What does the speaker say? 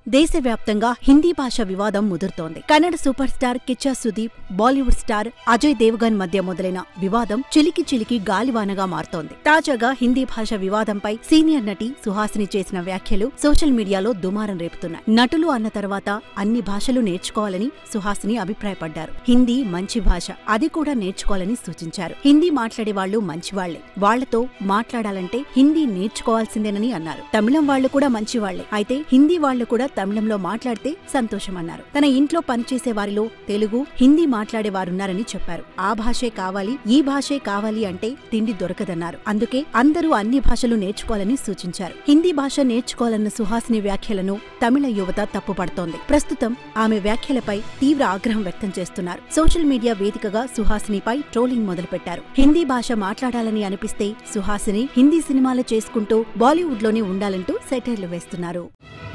దేశవ్యాప్తంగా హిందీ భాష వివాదం ముదురుతోంది Kannada super star Kichcha Sudeep Bollywood star Ajay Devgan మధ్య మొదలైన వివాదం చిలికి చిలికి గాలివానగా మారుతోంది తాజాగా హిందీ భాష వివాదంపై సీనియర్ నటి సుహాసిని చేసిన వ్యాఖ్యలు సోషల్ మీడియాలో దుమారం రేపుతున్నాయి నటులు అన్న తర్వాత అన్ని భాషలు నేర్చుకోవాలని సుహాసిని అభిప్రాయపడ్డారు హిందీ మంచి భాష అది కూడా నేర్చుకోవాలని సూచించారు హిందీ మాట్లాడే వాళ్ళు మంచివాళ్లే వాళ్లతో మాట్లాడాలంటే హిందీ నేర్చుకోవాల్సిందేనని అన్నారు తమిళం వాళ్లు కూడా మంచివాళ్లే అయితే హిందీ వాళ్లు కూడా తమిళంలో మాట్లాడితే సంతోషమన్నారు తన ఇంట్లో పనిచేసే వారిలో తెలుగు హిందీ మాట్లాడే వారున్నారని చెప్పారు ఆ భాషే కావాలి ఈ భాషే కావాలి అంటే తిండి దొరకదన్నారు అందుకే అందరూ అన్ని భాషలు నేర్చుకోవాలని సూచించారు హిందీ భాష నేర్చుకోవాలన్న సుహాసిని వ్యాఖ్యలను తమిళ యువత తప్పుపడుతోంది ప్రస్తుతం ఆమె వ్యాఖ్యలపై తీవ్ర ఆగ్రహం వ్యక్తం చేస్తున్నారు సోషల్ మీడియా వేదికగా సుహాసినిపై ట్రోలింగ్ మొదలుపెట్టారు హిందీ భాష మాట్లాడాలని అనిపిస్తే సుహాసిని హిందీ సినిమాలు చేసుకుంటూ బాలీవుడ్లోనే ఉండాలంటూ సెటైర్లు వేస్తున్నారు